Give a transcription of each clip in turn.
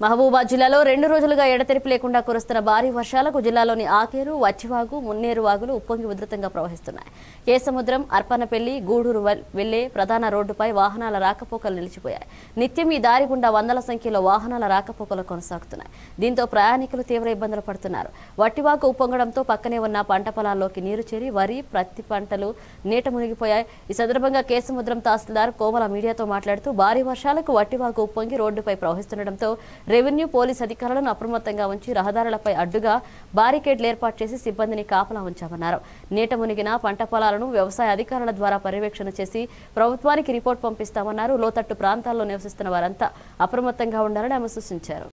మహబూబాద్ జిల్లాలో రెండు రోజులుగా ఎడతెరిపి లేకుండా కురుస్తున్న భారీ వర్షాలకు జిల్లాలోని ఆకేరు వచ్చివాగు మున్నేరు వాగులు ఉప్పొంగి ఉధృతంగా ప్రవహిస్తున్నాయి కేసముద్రం అర్పనపల్లి గూడూరు వెల్- వెళ్లే ప్రధాన రోడ్డుపై వాహనాల రాకపోకలు నిలిచిపోయాయి నిత్యం ఈ దారి గుండా వందల సంఖ్యలో వాహనాల రాకపోకలు కొనసాగుతున్నాయి దీంతో ప్రయాణికులు తీవ్ర ఇబ్బందులు పడుతున్నారు వట్టివాగు ఉప్పొంగడంతో పక్కనే ఉన్న పంట పొలాల్లోకి నీరు చేరి వరి ప్రత్తి పంటలు నీట మునిగిపోయాయి ఈ సందర్భంగా కేసముద్రం తహసీల్దార్ కోమల మీడియాతో మాట్లాడుతూ భారీ వర్షాలకు వట్టివాగు ఉప్పొంగి రోడ్డుపై ప్రవహిస్తుండటంతో రెవెన్యూ పోలీస్ అధికారులను అప్రమత్తంగా ఉంచి రహదారులపై అడ్డుగా బారికేడ్లు ఏర్పాటు చేసి సిబ్బందిని కాపలా ఉంచామన్నారు నీట మునిగిన పంట పొలాలను వ్యవసాయ అధికారుల ద్వారా పర్యవేక్షణ చేసి ప్రభుత్వానికి రిపోర్ట్ పంపిస్తామన్నారు లోతట్టు ప్రాంతాల్లో నివసిస్తున్న వారంతా అప్రమత్తంగా ఉండాలని ఆమె సూచించారు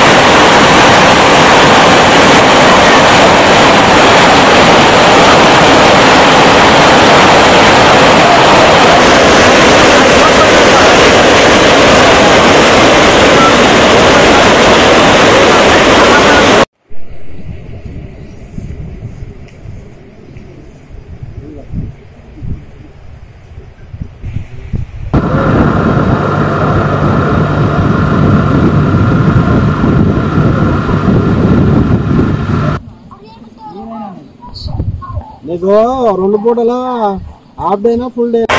నీకు రెండు పూటల హాఫ్ డేనా ఫుల్ డే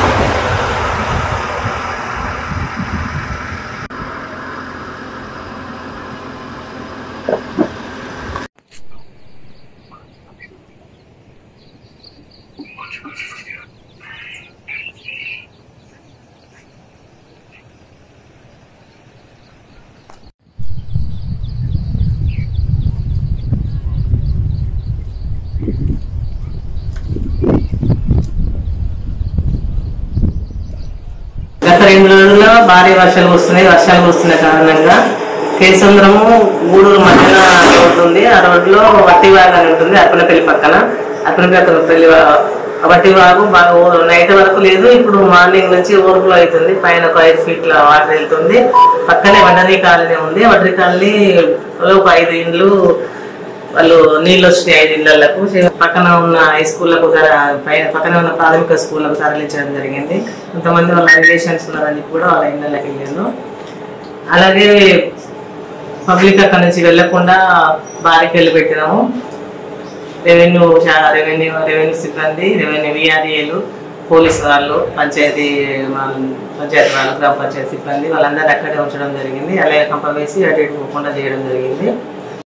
గత రెండు రోజుల్లో భారీ వర్షాలు వస్తున్నాయి వర్షాలు వస్తున్న కారణంగా కేసంద్రము గూడూరు మధ్యన రోడ్డు ఉంది ఆ రోడ్లో వట్టివాగు అని ఉంటుంది అప్పనపల్లి పక్కన అప్పనపల్లి వట్టివాగు బాగా ఓ- నైట్ వరకు లేదు ఇప్పుడు మార్నింగ్ నుంచి ఓవర్ఫ్లో అవుతుంది పైన ఒక ఐదు ఫీట్ల వాటర్ వెళ్తుంది పక్కనే వడ్డరీ కాలనీ ఉంది వడ్డరీ కాలనీలో ఒక ఐదు ఇండ్లు వాళ్ళు నీళ్ళు వచ్చినాయి ఐదు ఇళ్లకు పక్కన ఉన్న హై స్కూళ్ళకు తర- పై- పక్కన ఉన్న ప్రాథమిక స్కూళ్ళకు తరలించడం జరిగింది కొంతమంది వాళ్ళ రిలేషన్స్ ఉన్నారని చెప్పి కూడా వాళ్ళ ఇళ్ళకి వెళ్ళాను అలాగే పబ్లిక్ అక్కడ నుంచి వెళ్ళకుండా బారికెళ్ళి పెట్టినాము రెవెన్యూ శా- రెవెన్యూ రెవెన్యూ సిబ్బంది రెవెన్యూ విఆర్ఏలు పోలీసు వాళ్ళు పంచాయతీ వాళ్ళు పంచాయతీ వాళ్ళు గ్రామ పంచాయతీ సిబ్బంది వాళ్ళందరూ అక్కడే ఉంచడం జరిగింది అలాగే కంప వేసి అటు ఇటు పోకుండా చేయడం జరిగింది